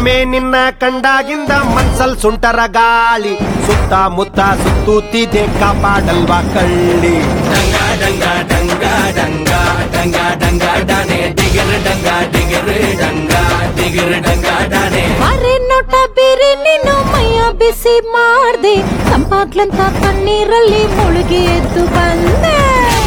ಒಮ್ಮೆ ನಿನ್ನ ಕಂಡಾಗಿಂದ ಮನ್ಸಲ್ ಸುಂಟರ ಗಾಳಿ ಸುತ್ತ ಮುತ್ತ ಸುತ್ತೂತಿದೆ ಕಾಪಾಡಲ್ವಾ ಕಳ್ಳಿ ಡಂಗ ಡಂಗ ಡಂಗ ಡಂಗ ಡಂಗ ಡಂಗ ಡಾನೆ ಡಿಗರ್ ಡಂಗ ಡಿಗರ್ ಡಂಗ ಡಿಗರ್ ಡಂಗ ಡಾನೆ ಅರೆ ನೋಟ ಬೇರೆ ನೀನು ಮೈಯ ಬಿಸಿ ಮಾಡ್ದೆ ತಂಪಾಗ್ಲಂತ ಕಣ್ಣೀರಲ್ಲಿ ಮುಳುಗಿ ಎದ್ದು ಬಂದೆ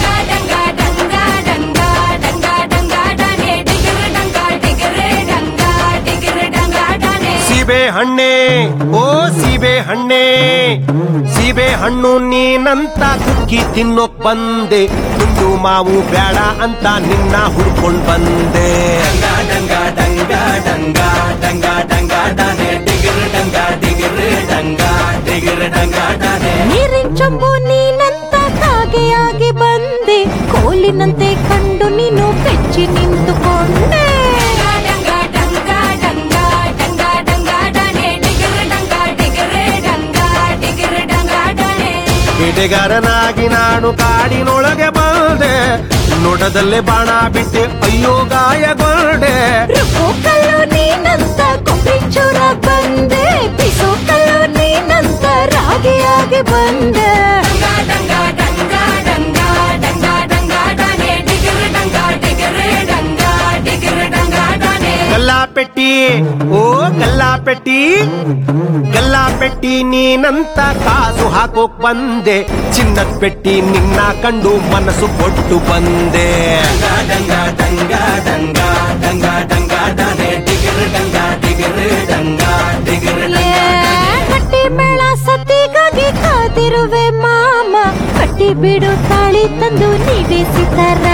ಸೀಬೆ ಹಣ್ಣೆ ಓ ಸೀಬೆ ಹಣ್ಣೆ ಸೀಬೆ ಹಣ್ಣು ನೀನಂತ ಕುಕ್ಕಿ ತಿನ್ನೋಕ್ ಬಂದೆ ತುಂಡು ಮಾವು ಬೇಡ ಅಂತ ನಿನ್ನ ಹುಡ್ಕೊಂಡ್ ಬಂದೆ ಡಂಗ ಡಂಗ ಡಂಗ ಡಂಗ ಡಂಗ ಡಾನೆ ಡಿಗರ್ ಡಂಗ ಡಿಗರ್ ಡಂಗ ಡಿಗರ್ ಡಂಗ ಡಾನೆ ನೀರಿನ ಚಂಬು ನೀನಂತ ಕಾಗೆಯಾಗಿ ಬಂದೆ ಕೋಲಿನಂತೆ ಕಂಡು ನೀನು ಬೆಚ್ಚಿ ನಿಂತುಕೊಂಡೆ ಬೇಟೆಗಾರನಾಗಿ ನಾನು ಕಾಡಿನೊಳಗೆ ಬಂದೆ ನೋಟದಲ್ಲೇ ಬಾಣ ಬಿಟ್ಟೆ ಅಯ್ಯೋ ಗಾಯಗೊಂಡೆ ರುಬ್ಬೋ ಕಲ್ಲು ನೀನಂತ ಕೊಬ್ಬರಿ ಚೂರ ಬಂದೆ ಬಿಸೋ ಕಲ್ಲು ನೀನಂತ ರಾಗಿಯಾಗಿ ಬಂದೆ ಗಲ್ಲಾ ಪೆಟ್ಟಿ ಓ ಗಲ್ಲಾ ಪೆಟ್ಟಿ ಗಲ್ಲಾ ಪೆಟ್ಟಿ ನೀನಂತ ಕಾಸು ಹಾಕೋಕ್ ಬಂದೆ ಚಿನ್ನದ ಪೆಟ್ಟಿ ನಿನ್ನ ಕಂಡು ಮನಸ್ಸು ಕೊಟ್ಟು ಬಂದೆ ಡಂಗ ಡಂಗ ಡಂಗ ಡಂಗ ಡಂಗ ಡಾನೆ ಡಿಗರ್ ಡಂಗ ಡಿಗರ್ ಡಂಗ ಡಿಗರ್ ಏ, ಕಟ್ಟಿ ಮೇಳ ಸತಿಗಾಗಿ ಕಾದಿರುವೆ ಮಾಮ ಕಟ್ಟಿ ಬಿಡು ತಾಳಿ ತಂದು ನೀವೇ ಸಿತಾರ